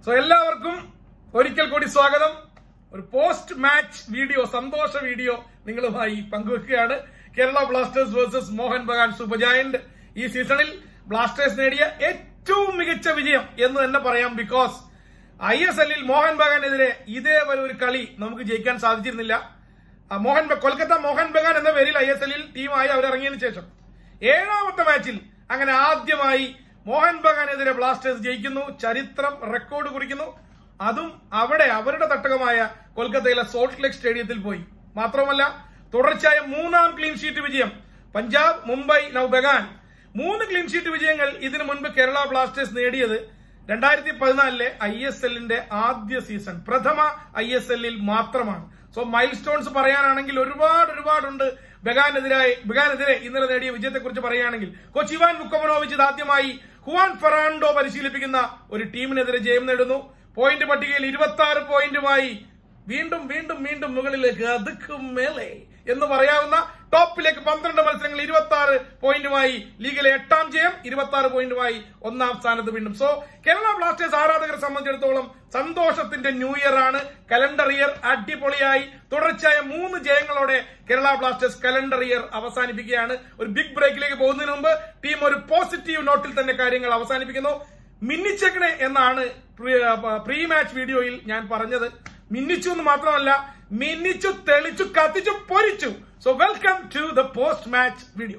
So എല്ലാവർക്കും ഒരിക്കൽ കൂടി സ്വാഗതം ഒരു പോസ്റ്റ് മാച്ച് വീഡിയോ സന്തോഷ വീഡിയോ നിങ്ങളുമായി പങ്കുവെക്കുകയാണ് Kerala Blasters versus Mohun Bagan super giant ഈ സീസണിൽ ബ്ലാസ്റ്റേഴ്സ് നേടിയ ഏറ്റവും മികച്ച വിജയം എന്ന് തന്നെ പറയാം ബിക്കോസ് ഐ എസ് എല്ലിൽ മോഹൻ ബഗാനെതിരെ ഇതേവരെ ഒരു കളി നമുക്ക് ജയിക്കാൻ സാധിച്ചിരുന്നില്ല ആ, മോഹൻ ബ- കൊൽക്കത്ത മോഹൻ ബഗാൻ എന്ന പേരിൽ ഐ എസ് എല്ലിൽ ടീമായി അവരിറങ്ങിയതിനു ശേഷം ഏഴാമത്തെ മാച്ചിൽ അങ്ങനെ ആദ്യമായി മോഹൻ ബഗാനെതിരെ ബ്ലാസ്റ്റേഴ്സ് ജയിക്കുന്നു ചരിത്രം റെക്കോർഡ് കുറിക്കുന്നു അതും അവിടെ അവരുടെ തട്ടകമായ കൊൽക്കത്തയിലെ സോൾട്ട് ലേക്ക് സ്റ്റേഡിയത്തിൽ പോയി മാത്രമല്ല തുടർച്ചയായ മൂന്നാം ക്ലീൻ ഷീറ്റ് വിജയം പഞ്ചാബ് മുംബൈ നൗ ബഗാൻ മൂന്ന് ക്ലീൻ ഷീറ്റ് വിജയങ്ങൾ ഇതിനു മുൻപ് കേരള ബ്ലാസ്റ്റേഴ്സ് നേടിയത് രണ്ടായിരത്തി പതിനാലിലെ ഐ എസ് എല്ലിന്റെ ആദ്യ സീസൺ പ്രഥമ ഐ എസ് എല്ലിൽ മാത്രമാണ് സോ മൈൽ സ്റ്റോൺസ് പറയാനാണെങ്കിൽ ഒരുപാട് ഒരുപാടുണ്ട് ബഗാനെതിരായി ബഗാനെതിരെ ഇന്നലെ നേടിയ വിജയത്തെക്കുറിച്ച് പറയുകയാണെങ്കിൽ കോച്ച് ഇവാൻ മുക്കമനോവിച്ച് ഇതാദ്യമായി ഹുവാൻ ഫെറാൻഡോ പരിശീലിപ്പിക്കുന്ന ഒരു ടീമിനെതിരെ ജയം നേടുന്നു പോയിന്റ് പട്ടികയിൽ ഇരുപത്തി ആറ് പോയിന്റുമായി വീണ്ടും വീണ്ടും വീണ്ടും മുകളിലേക്ക് അതുക്കും മേലെ എന്ന് പറയാവുന്ന ടോപ്പിലേക്ക് പന്ത്രണ്ട് മത്സരങ്ങൾ ഇരുപത്തി ആറ് പോയിന്റുമായി ലീഗിലെ എട്ടാം ജയം ഇരുപത്തി ആറ് പോയിന്റുമായി ഒന്നാം സ്ഥാനത്ത് വീണ്ടും സോ കേരള ബ്ലാസ്റ്റേഴ്സ് ആരാധകരെ സംബന്ധിച്ചിടത്തോളം സന്തോഷത്തിന്റെ ന്യൂ ഇയർ ആണ് കലണ്ടർ ഇയർ അടിപൊളിയായി തുടർച്ചയായ മൂന്ന് ജയങ്ങളോടെ കേരള ബ്ലാസ്റ്റേഴ്സ് കലണ്ടർ ഇയർ അവസാനിപ്പിക്കുകയാണ് ഒരു ബിഗ് ബ്രേക്കിലേക്ക് പോകുന്നതിന് മുമ്പ് ടീം ഒരു പോസിറ്റീവ് നോട്ടിൽ തന്നെ കാര്യങ്ങൾ അവസാനിപ്പിക്കുന്നു മിന്നിച്ചേക്കണേ എന്നാണ് പ്രീ മാച്ച് വീഡിയോയിൽ ഞാൻ പറഞ്ഞത് മിന്നിച്ചു എന്ന് മാത്രമല്ല മിന്നിച്ചു തെളിച്ചു കത്തിച്ചു പൊരിച്ചു so welcome to the post match video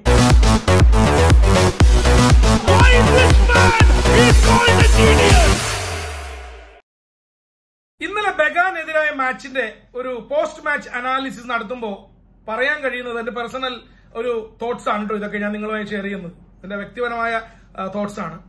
Why is this man? He's going a genius! ഇന്നലെ ബഗാനെതിരായ മാച്ചിന്റെ ഒരു പോസ്റ്റ് മാച്ച് അനാലിസിസ് നടത്തുമ്പോൾ പറയാൻ കഴിയുന്നത് എന്റെ പേഴ്സണൽ ഒരു തോട്ട്സ് ആണ് കേട്ടോ ഇതൊക്കെ ഞാൻ നിങ്ങളുമായി ഷെയർ ചെയ്യുന്നത് എന്റെ വ്യക്തിപരമായ തോട്ട്സ് ആണ്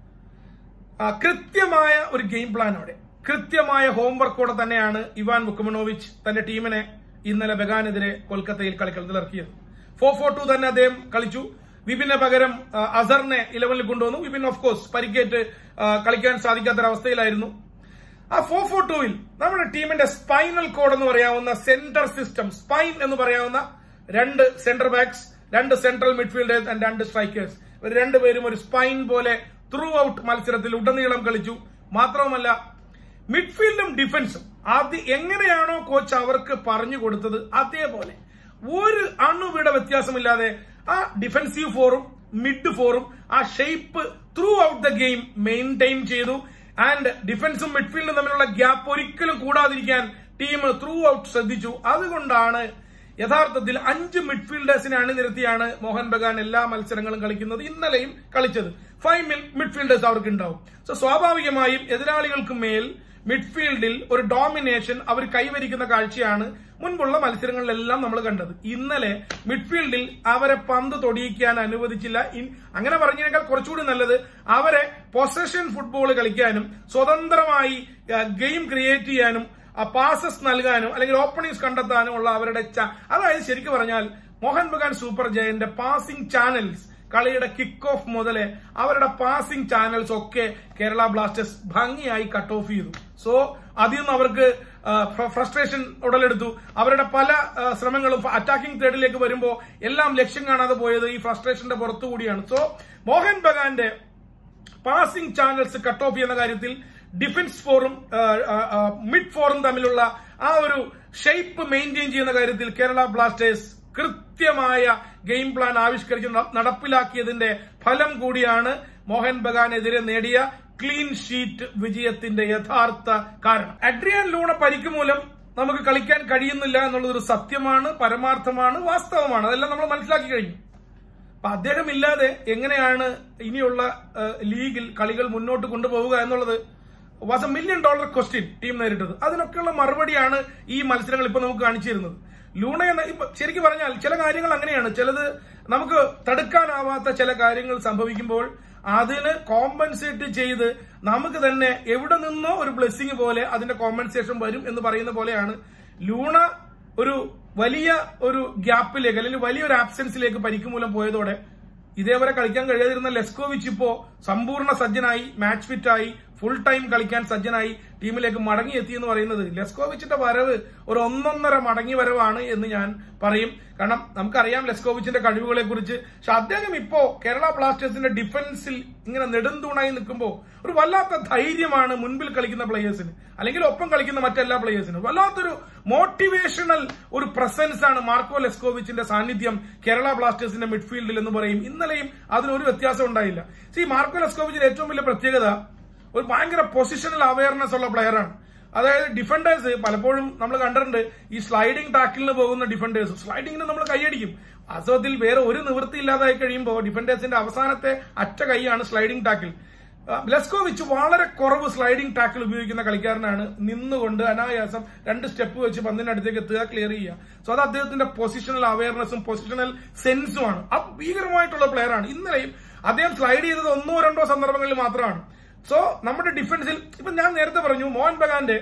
ആ, കൃത്യമായ ഒരു ഗെയിം പ്ലാനോടെ കൃത്യമായ ഹോംവർക്കോടെ തന്നെയാണ് ഇവാൻ മുക്കമനോവിച്ച് തന്റെ ടീമിനെ ഇന്നലെ ബഗാനെതിരെ കൊൽക്കത്തയിൽ കളിക്കളത്തിൽ ഇറക്കിയത് ഫോർ ഫോർ ടു തന്നെ അദ്ദേഹം കളിച്ചു വിപിന് പകരം ആ, അസറിനെ ഇലവനിൽ കൊണ്ടുവന്നു വിപിൻ ഓഫ് കോഴ്സ് പരിക്കേറ്റ് ആ, കളിക്കാൻ സാധിക്കാത്തൊരവസ്ഥയിലായിരുന്നു ആ ഫോർ ഫോർ ടൂവിൽ നമ്മുടെ ടീമിന്റെ സ്പൈനൽ കോഡ് എന്ന് പറയാവുന്ന സെന്റർ സിസ്റ്റം സ്പൈൻ എന്ന് പറയാവുന്ന രണ്ട് സെന്റർ ബാക്സ് രണ്ട് സെൻട്രൽ മിഡ്ഫീൽഡേഴ്സ് ആൻഡ് രണ്ട് സ്ട്രൈക്കേഴ്സ് ഇവർ രണ്ടുപേരും ഒരു സ്പൈൻ പോലെ ത്രൂ ഔട്ട് മത്സരത്തിൽ ഉടനീളം കളിച്ചു മാത്രവുമല്ല മിഡ്ഫീൽഡും ഡിഫൻസും അത് എങ്ങനെയാണോ കോച്ച് അവർക്ക് പറഞ്ഞു കൊടുത്തത് അതേപോലെ ഒരു അണുവിട വ്യത്യാസമില്ലാതെ ആ ഡിഫൻസീവ് ഫോറും മിഡ് ഫോറും ആ shape throughout the game maintain ചെയ്തു ആൻഡ് ഡിഫൻസും മിഡ്ഫീൽഡും തമ്മിലുള്ള ഗ്യാപ്പ് ഒരിക്കലും കൂടാതിരിക്കാൻ ടീം ത്രൂ ഔട്ട് ശ്രദ്ധിച്ചു അതുകൊണ്ടാണ് യഥാർത്ഥത്തിൽ അഞ്ച് മിഡ്ഫീൽഡേഴ്സിനെ അണിനിരത്തിയാണ് മോഹൻ ബഗാൻ എല്ലാ മത്സരങ്ങളും കളിക്കുന്നത് ഇന്നലെയും കളിച്ചത് ഫൈവ് മിഡ്ഫീൽഡേഴ്സ് അവർക്ക് ഉണ്ടാവും സോ സ്വാഭാവികമായും എതിരാളികൾക്ക് മേൽ മിഡ്ഫീൽഡിൽ ഒരു ഡോമിനേഷൻ അവർ കൈവരിക്കുന്ന കാഴ്ചയാണ് മുൻപുള്ള മത്സരങ്ങളിലെല്ലാം നമ്മൾ കണ്ടത് ഇന്നലെ മിഡ്ഫീൽഡിൽ അവരെ പന്ത് തൊടിയിക്കാൻ അനുവദിച്ചില്ല ഇൻ- അങ്ങനെ പറഞ്ഞതിനേക്കാൾ കുറച്ചുകൂടി നല്ലത് അവരെ പൊസഷൻ ഫുട്ബോൾ കളിക്കാനും സ്വതന്ത്രമായി ഗെയിം ക്രിയേറ്റ് ചെയ്യാനും പാസസ് നൽകാനും അല്ലെങ്കിൽ ഓപ്പണിങ്സ് കണ്ടെത്താനും ഉള്ള അവരുടെ ച- അതായത് ശരിക്കും പറഞ്ഞാൽ മോഹൻ ബഗാൻ സൂപ്പർ ജയന്റെ പാസിംഗ് ചാനൽസ് കളിയുടെ കിക്ക് ഓഫ് മുതലേ അവരുടെ പാസിംഗ് ചാനൽസ് ഒക്കെ കേരള ബ്ലാസ്റ്റേഴ്സ് ഭംഗിയായി കട്ട് ഓഫ് ചെയ്തു സോ അതിൽ നിന്ന് അവർക്ക് ഫ്രസ്ട്രേഷൻ ഉടലെടുത്തു അവരുടെ പല ആ, ശ്രമങ്ങളും അറ്റാക്കിംഗ് തേർഡിലേക്ക് വരുമ്പോൾ എല്ലാം ലക്ഷ്യം കാണാതെ പോയത് ഈ ഫ്രസ്ട്രേഷന്റെ പുറത്തു കൂടിയാണ് സോ മോഹൻ ബഗാന്റെ പാസിംഗ് ചാനൽസ് കട്ട് ഓഫ് ചെയ്യുന്ന കാര്യത്തിൽ ഡിഫൻസ് ഫോറും മിഡ് ഫോറും തമ്മിലുള്ള ആ ഒരു ഷേപ്പ് മെയിൻറ്റെയിൻ ചെയ്യുന്ന കാര്യത്തിൽ കേരള ബ്ലാസ്റ്റേഴ്സ് കൃത്യമായ ഗെയിം പ്ലാൻ ആവിഷ്കരിച്ച് ന- നടപ്പിലാക്കിയതിന്റെ ഫലം കൂടിയാണ് മോഹൻ ബഗാനെതിരെ നേടിയ ക്ലീൻ ഷീറ്റ് വിജയത്തിന്റെ യഥാർത്ഥ കാരണം അഡ്രിയാൻ ലൂണ പരിക്ക് മൂലം നമുക്ക് കളിക്കാൻ കഴിയുന്നില്ല എന്നുള്ളത് ഒരു സത്യമാണ് പരമാർത്ഥമാണ് വാസ്തവമാണ് അതെല്ലാം നമ്മൾ മനസ്സിലാക്കി കഴിഞ്ഞു അപ്പൊ അദ്ദേഹം ഇല്ലാതെ എങ്ങനെയാണ് ഇനിയുള്ള ആ, ലീഗിൽ കളികൾ മുന്നോട്ട് കൊണ്ടുപോവുക എന്നുള്ളത് was a million dollar question team നേരിട്ടത് അതിനൊക്കെയുള്ള മറുപടിയാണ് ഈ മത്സരങ്ങൾ ഇപ്പൊ നമുക്ക് കാണിച്ചു തരുന്നത് ലൂണ എന്ന ഇപ്പൊ ശരിക്കും പറഞ്ഞാൽ ചില കാര്യങ്ങൾ അങ്ങനെയാണ് ചിലത് നമുക്ക് തടുക്കാനാവാത്ത ചില കാര്യങ്ങൾ സംഭവിക്കുമ്പോൾ അതിന് കോമ്പൻസേറ്റ് ചെയ്ത് നമുക്ക് തന്നെ എവിടെ നിന്നോ ഒരു ബ്ലെസ്സിങ് പോലെ അതിന്റെ കോമ്പൻസേഷൻ വരും എന്ന് പറയുന്ന പോലെയാണ് ലൂണ ഒരു വലിയ ഒരു ഗ്യാപ്പിലേക്ക് അല്ലെങ്കിൽ വലിയൊരു ആബ്സെൻസിലേക്ക് പരിക്ക് മൂലം പോയതോടെ ഇതേവരെ കളിക്കാൻ കഴിയാതിരുന്ന ലെസ്കോവിച്ച് ഇപ്പോ സമ്പൂർണ്ണ സജ്ജനായി മാച്ച് ഫിറ്റായി ഫുൾ ടൈം കളിക്കാൻ സജ്ജനായി ടീമിലേക്ക് മടങ്ങിയെത്തി എന്ന് പറയുന്നത് ലെസ്കോവിച്ചിന്റെ വരവ് ഒരു ഒന്നൊന്നര മടങ്ങി വരവാണ് എന്ന് ഞാൻ പറയും കാരണം നമുക്കറിയാം ലെസ്കോവിച്ചിന്റെ കഴിവുകളെ കുറിച്ച് പക്ഷെ അദ്ദേഹം ഇപ്പോ കേരള ബ്ലാസ്റ്റേഴ്സിന്റെ ഡിഫൻസിൽ ഇങ്ങനെ നെടുന്തൂണായി നിൽക്കുമ്പോൾ ഒരു വല്ലാത്ത ധൈര്യമാണ് മുൻപിൽ കളിക്കുന്ന പ്ലേയേഴ്സിന് അല്ലെങ്കിൽ ഒപ്പം കളിക്കുന്ന മറ്റെല്ലാ പ്ലേയേഴ്സിനും വല്ലാത്തൊരു മോട്ടിവേഷണൽ ഒരു പ്രസൻസ് ആണ് മാർക്കോ ലെസ്കോവിച്ചിന്റെ സാന്നിധ്യം കേരള ബ്ലാസ്റ്റേഴ്സിന്റെ മിഡ്ഫീൽഡിൽ എന്ന് പറയും ഇന്നലെയും അതിനൊരു വ്യത്യാസം ഉണ്ടായില്ല സി മാർക്കോ ലെസ്കോവിച്ചിന്റെ ഏറ്റവും വലിയ പ്രത്യേകത ഒരു ഭയങ്കര പൊസിഷണൽ അവയർനെസ് ഉള്ള പ്ലെയറാണ് അതായത് ഡിഫൻഡേഴ്സ് പലപ്പോഴും നമ്മൾ കണ്ടിട്ടുണ്ട് ഈ സ്ലൈഡിംഗ് ടാക്കിളിന് പോകുന്ന ഡിഫൻഡേഴ്സ് സ്ലൈഡിങ്ങിന് നമ്മൾ കൈയടിക്കും വാസ്തവത്തിൽ വേറെ ഒരു നിവൃത്തി ഇല്ലാതായി കഴിയുമ്പോൾ ഡിഫൻഡേഴ്സിന്റെ അവസാനത്തെ അറ്റ കൈയാണ് സ്ലൈഡിംഗ് ടാക്കിൾ ലെസ്കോവിച്ച് വളരെ കുറവ് സ്ലൈഡിംഗ് ടാക്കിൾ ഉപയോഗിക്കുന്ന കളിക്കാരനാണ് നിന്നുകൊണ്ട് അനായാസം രണ്ട് സ്റ്റെപ്പ് വെച്ച് പന്തിന്റെ അടുത്തേക്ക് എത്തുക ക്ലിയർ ചെയ്യുക സോ അത് അദ്ദേഹത്തിന്റെ പൊസിഷണൽ അവയർനെസ്സും പൊസിഷണൽ സെൻസുമാണ് അത് ഭീകരമായിട്ടുള്ള പ്ലെയറാണ് ഇന്നലെയും അദ്ദേഹം സ്ലൈഡ് ചെയ്തത് ഒന്നോ രണ്ടോ സന്ദർഭങ്ങളിൽ മാത്രമാണ് സോ നമ്മുടെ ഡിഫൻസിൽ ഇപ്പൊ ഞാൻ നേരത്തെ പറഞ്ഞു മോഹൻ ബഗാന്റെ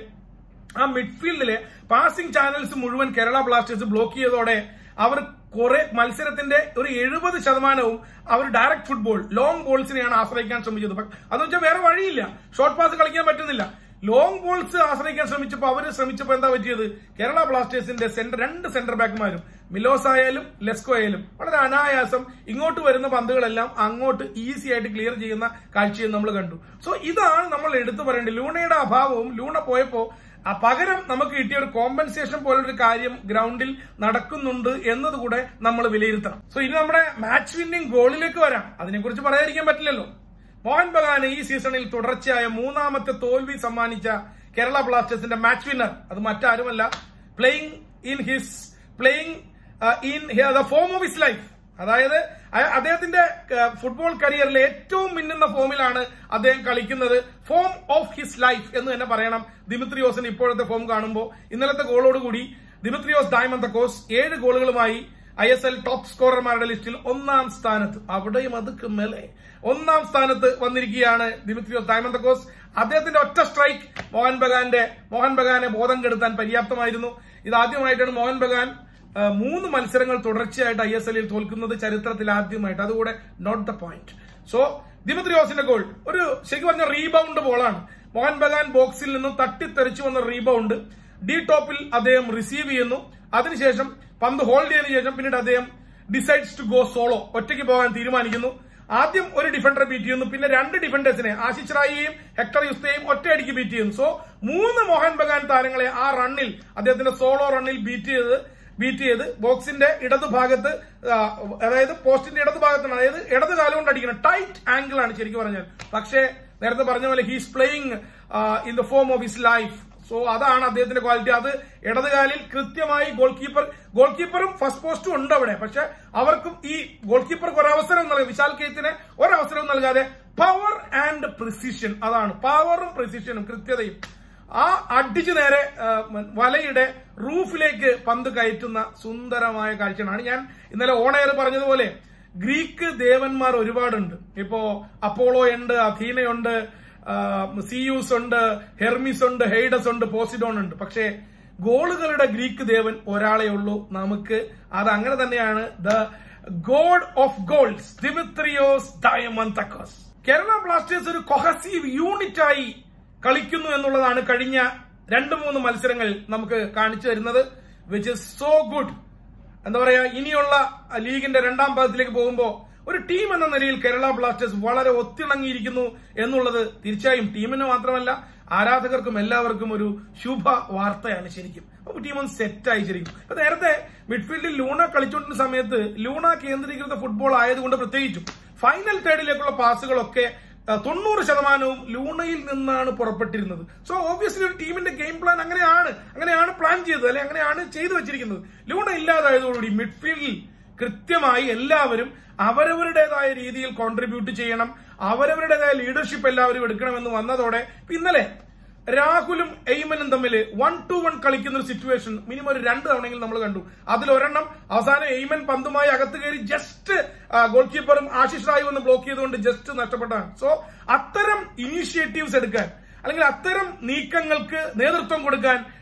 ആ മിഡ്ഫീൽഡിലെ പാസിംഗ് ചാനൽസ് മുഴുവൻ കേരള ബ്ലാസ്റ്റേഴ്സ് ബ്ലോക്ക് ചെയ്തതോടെ അവർ കുറെ മത്സരത്തിന്റെ ഒരു എഴുപത് ശതമാനവും അവർ ഡയറക്ട് ഫുട്ബോൾ ലോങ് ബോൾസിനെയാണ് ആശ്രയിക്കാൻ ശ്രമിച്ചത് പക്ഷെ അതെന്ന് വെച്ചാൽ വേറെ വഴിയില്ല ഷോർട്ട് പാസ് കളിക്കാൻ പറ്റുന്നില്ല ലോങ് ബോൾസ് ആശ്രയിക്കാൻ ശ്രമിച്ചപ്പോൾ അവർ ശ്രമിച്ചപ്പോൾ എന്താ പറ്റിയത് കേരള ബ്ലാസ്റ്റേഴ്സിന്റെ സെന്റർ രണ്ട് സെന്റർ ബാക്ക്മാരും മിലോസ് ആയാലും ലെസ്കോ ആയാലും വളരെ അനായാസം ഇങ്ങോട്ട് വരുന്ന പന്തുകളെല്ലാം അങ്ങോട്ട് ഈസി ആയിട്ട് ക്ലിയർ ചെയ്യുന്ന കാഴ്ചയും നമ്മൾ കണ്ടു സോ ഇതാണ് നമ്മൾ എടുത്തു പറയേണ്ടത് ലൂണയുടെ അഭാവവും ലൂണ പോയപ്പോ ആ പകരം നമുക്ക് കിട്ടിയ ഒരു കോമ്പൻസേഷൻ പോലൊരു കാര്യം ഗ്രൗണ്ടിൽ നടക്കുന്നുണ്ട് എന്നതുകൂടെ നമ്മൾ വിലയിരുത്തണം സോ ഇനി നമ്മുടെ മാച്ച് വിന്നിംഗ് ഗോളിലേക്ക് വരാം അതിനെക്കുറിച്ച് പറയാതിരിക്കാൻ പറ്റില്ലല്ലോ മോഹൻ ബഗാന് ഈ സീസണിൽ തുടർച്ചയായ മൂന്നാമത്തെ തോൽവി സമ്മാനിച്ച കേരള ബ്ലാസ്റ്റേഴ്സിന്റെ മാച്ച് വിന്നർ അത് മറ്റാരുമല്ല playing in his playing in the form of his life അതായത് അ- അദ്ദേഹത്തിന്റെ ഏഹ്, ഫുട്ബോൾ കരിയറിലെ ഏറ്റവും മിന്നുന്ന ഫോമിലാണ് അദ്ദേഹം കളിക്കുന്നത് ഫോം ഓഫ് ഹിസ് ലൈഫ് എന്ന് തന്നെ പറയണം ദിമിത്രിയോസിന് ഇപ്പോഴത്തെ ഫോം കാണുമ്പോൾ ഇന്നലത്തെ ഗോളോടുകൂടി ദിമിത്രിയോസ് ഡയമന്തക്കോസ് ഏഴ് ഗോളുകളുമായി ഐ എസ് എൽ ടോപ്പ് സ്കോറർമാരുടെ ലിസ്റ്റിൽ ഒന്നാം സ്ഥാനത്ത് അവിടെയും അത് മേലെ ഒന്നാം സ്ഥാനത്ത് വന്നിരിക്കുകയാണ് ദിമിത്രിയോസ് ഡയമന്തക്കോസ് അദ്ദേഹത്തിന്റെ ഒറ്റ സ്ട്രൈക്ക് മോഹൻ ബഗാന്റെ മോഹൻ ബഗാനെ ബോധം കെടുത്താൻ പര്യാപ്തമായിരുന്നു ഇതാദ്യമായിട്ടാണ് മോഹൻ ബഗാൻ ആ, മൂന്ന് മത്സരങ്ങൾ തുടർച്ചയായിട്ട് ഐ എസ് എല്ലിൽ തോൽക്കുന്നത് ചരിത്രത്തിൽ ആദ്യമായിട്ട് അതുകൂടെ നോട്ട് ദ പോയിന്റ് സോ ദിമിത്രിയോസിന്റെ ഗോൾ ഒരു ശരിക്കും പറഞ്ഞ റീബൗണ്ട് ബോളാണ് മോഹൻ ബഗാൻ ബോക്സിൽ നിന്നും തട്ടിത്തെറിച്ചു വന്ന റീബൗണ്ട് ഡി ടോപ്പിൽ അദ്ദേഹം റിസീവ് ചെയ്യുന്നു അതിനുശേഷം പന്ത് ഹോൾഡ് ചെയ്തതിനു ശേഷം പിന്നീട് അദ്ദേഹം ഡിസൈഡ്സ് ടു ഗോ സോളോ ഒറ്റയ്ക്ക് പോകാൻ തീരുമാനിക്കുന്നു ആദ്യം ഒരു ഡിഫൻഡറെ ബീറ്റ് ചെയ്യുന്നു പിന്നെ രണ്ട് ഡിഫൻഡേഴ്സിനെ ആശിഷ് റായിയെയും ഹെക്ടർ യുസ്തയെയും ഒറ്റയടിക്ക് ബീറ്റ് ചെയ്യുന്നു സോ മൂന്ന് മോഹൻ ബഗാൻ താരങ്ങളെ ആ റണ്ണിൽ അദ്ദേഹത്തിന്റെ സോളോ റണ്ണിൽ ബീറ്റ് ചെയ്ത് ബീറ്റ് ചെയ്ത് ബോക്സിന്റെ ഇടതുഭാഗത്ത് ആ, അതായത് പോസ്റ്റിന്റെ ഇടതുഭാഗത്താണ് അതായത് ഇടത് കാലം കൊണ്ട് അടിക്കണം ടൈറ്റ് ആംഗിൾ ആണ് ശരിക്കും പറഞ്ഞാൽ പക്ഷേ നേരത്തെ പറഞ്ഞ പോലെ he's playing in the form of his life so അതാണ് അദ്ദേഹത്തിന്റെ ക്വാളിറ്റി അത് ഇടതുകാലിൽ കൃത്യമായി ഗോൾ കീപ്പർ ഗോൾ കീപ്പറും ഫസ്റ്റ് പോസ്റ്റും ഉണ്ട് അവിടെ പക്ഷെ അവർക്കും ഈ ഗോൾ കീപ്പർക്ക് ഒരു അവസരം നൽകും വിശാൽ കേത്തിന് ഒരവസരവും നൽകാതെ പവർ ആൻഡ് പ്രിസിഷൻ അതാണ് പവറും പ്രിസിഷനും കൃത്യതയും ആ അടിച്ചു നേരെ ആ, വലയുടെ റൂഫിലേക്ക് പന്ത് കയറ്റുന്ന സുന്ദരമായ കാഴ്ചയാണ് ഞാൻ ഇന്നലെ ഓണയർ പറഞ്ഞതുപോലെ ഗ്രീക്ക് ദേവന്മാർ ഒരുപാടുണ്ട് ഇപ്പോ അപ്പോളോ ഉണ്ട് അഥീനയുണ്ട് ആ, സിയൂസ് ഉണ്ട് ഹെർമിസ് ഉണ്ട് ഹെയ്ഡസ് ഉണ്ട് പോസിഡോൺ ഉണ്ട് പക്ഷേ ഗോളുകളുടെ ഗ്രീക്ക് ദേവൻ ഒരാളെ ഉള്ളൂ നമുക്ക് അത് അങ്ങനെ തന്നെയാണ് the god of goals Dimitrios Diamantakos Kerala Blasters ഒരു കൊഹസീവ് യൂണിറ്റായി കളിക്കുന്നു എന്നുള്ളതാണ് കഴിഞ്ഞ രണ്ട് മൂന്ന് മത്സരങ്ങൾ നമുക്ക് കാണിച്ചു തരുന്നത് വിച്ച് ഇസ് സോ ഗുഡ് എന്താ പറയാ ഇനിയുള്ള ലീഗിന്റെ രണ്ടാം പാദത്തിലേക്ക് പോകുമ്പോൾ ഒരു ടീം എന്ന നിലയിൽ കേരള ബ്ലാസ്റ്റേഴ്സ് വളരെ ഒത്തിണങ്ങിയിരിക്കുന്നു എന്നുള്ളത് തീർച്ചയായും ടീമിന് മാത്രമല്ല ആരാധകർക്കും എല്ലാവർക്കും ഒരു ശുഭ വാർത്തയാണ് ശരിക്കും അപ്പൊ ടീം ഒന്ന് സെറ്റായി ശരിക്കും അപ്പൊ നേരത്തെ മിഡ്ഫീൽഡിൽ ലൂണ കളിച്ചുകൊണ്ടിരുന്ന സമയത്ത് ലൂണ കേന്ദ്രീകൃത ഫുട്ബോൾ ആയതുകൊണ്ട് പ്രത്യേകിച്ചും ഫൈനൽ തേർഡിലേക്കുള്ള പാസുകളൊക്കെ ആ, തൊണ്ണൂറ് ശതമാനവും ലൂണയിൽ നിന്നാണ് പുറപ്പെട്ടിരുന്നത് സോ ഓബിയസ്ലി ഒരു ടീമിന്റെ ഗെയിം പ്ലാൻ അങ്ങനെയാണ് അങ്ങനെയാണ് പ്ലാൻ ചെയ്തത് അല്ലെ അങ്ങനെയാണ് ചെയ്തു വെച്ചിരിക്കുന്നത് ലൂണ ഇല്ലാതായതോടുകൂടി മിഡ്ഫീൽഡിൽ കൃത്യമായി എല്ലാവരും അവരവരുടേതായ രീതിയിൽ കോൺട്രിബ്യൂട്ട് ചെയ്യണം അവരവരുടേതായ ലീഡർഷിപ്പ് എല്ലാവരും എടുക്കണമെന്ന് വന്നതോടെ ഇപ്പൊ ഇന്നലെ രാഹുലും എയ്മനും തമ്മിൽ വൺ ടു വൺ കളിക്കുന്ന ഒരു സിറ്റുവേഷൻ മിനിമം ഒരു രണ്ട് തവണയെങ്കിലും നമ്മൾ കണ്ടു അതിലൊരെണ്ണം അവസാനം എയ്മൻ പന്തുമായി അകത്ത് കയറി ജസ്റ്റ് ഗോൾ കീപ്പറും ആശിഷ് റായി വന്ന് ബ്ലോക്ക് ചെയ്തുകൊണ്ട് ജസ്റ്റ് നഷ്ടപ്പെട്ടാണ് സോ അത്തരം ഇനീഷ്യേറ്റീവ്സ് എടുക്കാൻ അല്ലെങ്കിൽ അത്തരം നീക്കങ്ങൾക്ക് നേതൃത്വം കൊടുക്കാൻ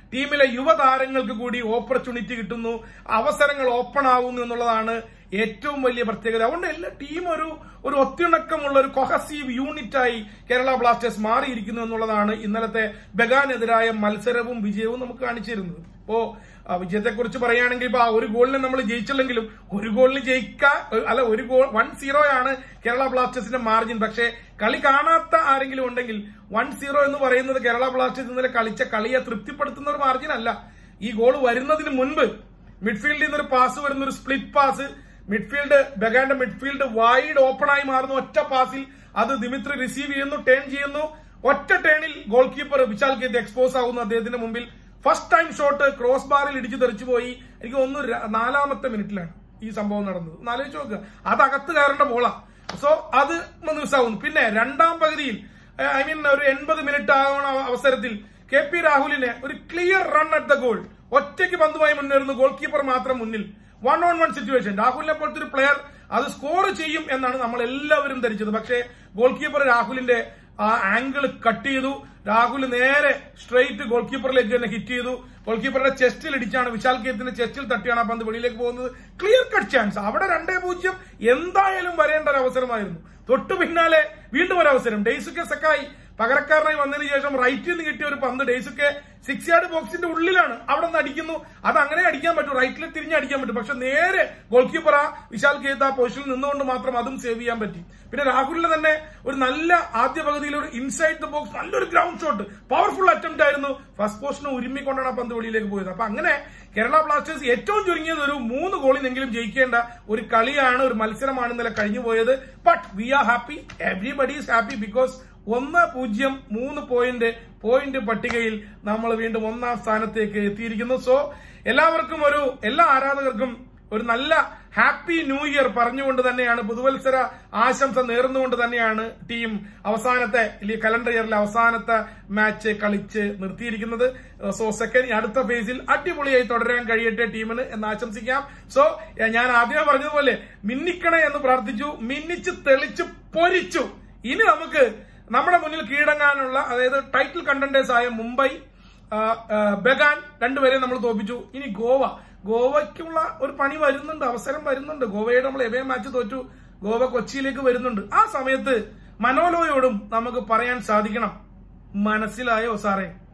ടീമിലെ യുവതാരങ്ങൾക്ക് കൂടി ഓപ്പർച്യൂണിറ്റി കിട്ടുന്നു അവസരങ്ങൾ ഓപ്പൺ ആവുന്നു എന്നുള്ളതാണ് ഏറ്റവും വലിയ പ്രത്യേകത അതുകൊണ്ട് എല്ലാ ടീം ഒരു ഒരു ഒത്തിണക്കമുള്ള ഒരു കൊഹസീവ് യൂണിറ്റായി കേരള ബ്ലാസ്റ്റേഴ്സ് മാറിയിരിക്കുന്നു എന്നുള്ളതാണ് ഇന്നലത്തെ ബഗാനെതിരായ മത്സരവും വിജയവും നമുക്ക് കാണിച്ചു തരുന്നത് ഇപ്പോ ആ, വിജയത്തെക്കുറിച്ച് പറയുകയാണെങ്കിൽ ഇപ്പൊ ആ ഒരു ഗോളിന് നമ്മൾ ജയിച്ചില്ലെങ്കിലും ഒരു ഗോളിന് ജയിക്കാൻ അല്ല ഒരു ഗോൾ വൺ സീറോ ആണ് കേരള ബ്ലാസ്റ്റേഴ്സിന്റെ മാർജിൻ പക്ഷേ കളി കാണാത്ത ആരെങ്കിലും ഉണ്ടെങ്കിൽ വൺ സീറോ എന്ന് പറയുന്നത് കേരള ബ്ലാസ്റ്റേഴ്സ് ഇന്നലെ കളിച്ച കളിയെ തൃപ്തിപ്പെടുത്തുന്ന ഒരു മാർജിൻ അല്ല ഈ ഗോൾ വരുന്നതിന് മുൻപ് മിഡ്ഫീൽഡിൽ നിന്ന് ഒരു പാസ് വരുന്ന ഒരു സ്പ്ലിറ്റ് പാസ് മിഡ്ഫീൽഡ് ബഗാന്റെ മിഡ്ഫീൽഡ് വൈഡ് ഓപ്പൺ ആയി മാറുന്ന ഒറ്റ പാസിൽ അത് ദിമിത്രി റിസീവ് ചെയ്യുന്നു ടേൺ ചെയ്യുന്നു ഒറ്റ ടേണിൽ goalkeeper Vishal Kaith expose ആവുന്നു അദ്ദേഹത്തിന്റെ മുമ്പിൽ ഫസ്റ്റ് ടൈം ഷോട്ട് ക്രോസ് ബാറിൽ ഇടിച്ചു തെറിച്ചു പോയി എനിക്ക് ഒന്ന് നാലാമത്തെ മിനിറ്റിലാണ് ഈ സംഭവം നടന്നത് ഒന്ന് ആലോചിച്ച് നോക്കുക അത് അകത്ത് കയറേണ്ട ബോളാ സോ അത് മിസ്സാവുന്നു പിന്നെ രണ്ടാം പകുതിയിൽ ഐ മീൻ ഒരു എൺപത് മിനിറ്റ് ആവുന്ന അവസരത്തിൽ കെ പി രാഹുലിന് ഒരു clear run at the goal ഒറ്റയ്ക്ക് പന്തുമായി മുന്നേറുന്നു ഗോൾ കീപ്പർ മാത്രം മുന്നിൽ വൺ ഓൺ വൺ സിറ്റുവേഷൻ രാഹുലിനെ പോലത്തെ ഒരു പ്ലെയർ അത് സ്കോർ ചെയ്യും എന്നാണ് നമ്മൾ എല്ലാവരും ധരിച്ചത് പക്ഷേ ഗോൾ കീപ്പർ രാഹുലിന്റെ ആ ആംഗിൾ കട്ട് ചെയ്തു രാഹുൽ നേരെ സ്ട്രെയിറ്റ് ഗോൾ കീപ്പറിലേക്ക് തന്നെ ഹിറ്റ് ചെയ്തു ഗോൾ കീപ്പറുടെ ചെസ്റ്റിൽ ഇടിച്ചാണ് വിശാൽ കേത്തിന്റെ ചെസ്റ്റിൽ തട്ടിയാണ് ആ പന്ത് വെളിയിലേക്ക് പോകുന്നത് ക്ലിയർ കട്ട് ചാൻസ് അവിടെ രണ്ടേ പൂജ്യം എന്തായാലും വരേണ്ട ഒരു അവസരമായിരുന്നു തൊട്ടു പിന്നാലെ വീണ്ടും ഒരു അവസരം ഡെയ്സുക്കെ സക്കായി പകരക്കാരനായി വന്നതിന് ശേഷം റൈറ്റിൽ നിന്ന് കിട്ടിയ ഒരു പന്ത് ഡെയ്സുക്കെ സിക്സ് യാർഡ് ബോക്സിന്റെ ഉള്ളിലാണ് അവിടെ നിന്ന് അടിക്കുന്നു അത് അങ്ങനെ അടിക്കാൻ പറ്റും റൈറ്റിൽ തിരിഞ്ഞ് അടിക്കാൻ പറ്റും പക്ഷെ നേരെ ഗോൾ കീപ്പർ ആ വിശാൽ കേത്ത് ആ പൊസിഷനിൽ നിന്നുകൊണ്ട് മാത്രം അതും സേവ് ചെയ്യാൻ പറ്റി പിന്നെ രാഹുലിന് തന്നെ ഒരു നല്ല ആദ്യ പകുതിയിൽ ഒരു ഇൻസൈഡ് ദ ബോക്സ് നല്ലൊരു ഗ്രൗണ്ട് ഷോട്ട് പവർഫുൾ അറ്റംപ്റ്റ് ആയിരുന്നു ഫസ്റ്റ് പോസ്റ്റിന് ഉരുമ്മിക്കൊണ്ടാണ് ആ പന്ത് വെളിയിലേക്ക് പോയത് അപ്പൊ അങ്ങനെ കേരള ബ്ലാസ്റ്റേഴ്സ് ഏറ്റവും ചുരുങ്ങിയത് ഒരു മൂന്ന് ഗോളിനെങ്കിലും ജയിക്കേണ്ട ഒരു കളിയാണ് ഒരു മത്സരമാണ് ഇന്നലെ കഴിഞ്ഞു പോയത് but we are happy everybody is happy because ഒന്ന് പൂജ്യം മൂന്ന് പോയിന്റ് പോയിന്റ് പട്ടികയിൽ നമ്മൾ വീണ്ടും ഒന്നാം സ്ഥാനത്തേക്ക് എത്തിയിരിക്കുന്നു സോ എല്ലാവർക്കും ഒരു എല്ലാ ആരാധകർക്കും ഒരു നല്ല ഹാപ്പി ന്യൂ ഇയർ പറഞ്ഞുകൊണ്ട് തന്നെയാണ് പുതുവത്സര ആശംസ നേർന്നുകൊണ്ട് തന്നെയാണ് ടീം അവസാനത്തെ ഈ കലണ്ടർ ഇയറിലെ അവസാനത്തെ മാച്ച് കളിച്ച് നിർത്തിയിരിക്കുന്നത് സോ സെക്കൻഡ് അടുത്ത ഫേസിൽ അടിപൊളിയായി തുടരാൻ കഴിയട്ടെ ടീമിന് എന്ന് ആശംസിക്കാം സോ ഞാൻ ആദ്യമേ പറഞ്ഞതുപോലെ മിന്നിക്കണേ എന്ന് പ്രാർത്ഥിച്ചു മിന്നിച്ച് തെളിച്ച് പൊരിച്ചു ഇനി നമുക്ക് നമ്മുടെ മുന്നിൽ കീഴടങ്ങാനുള്ള അതായത് ടൈറ്റിൽ കണ്ടന്റേഴ്സ് ആയ മുംബൈ ആ, ആ, ബഗാൻ രണ്ടുപേരെയും നമ്മൾ തോപ്പിച്ചു ഇനി ഗോവ ഗോവയ്ക്കുള്ള ഒരു പണി വരുന്നുണ്ട് അവസരം വരുന്നുണ്ട് ഗോവയുടെ നമ്മൾ എവേ മാച്ച് തോറ്റു ഗോവ കൊച്ചിയിലേക്ക് വരുന്നുണ്ട് ആ സമയത്ത് മനോലോയോടും നമുക്ക് പറയാൻ സാധിക്കണം മനസ്സിലായോ സാറേ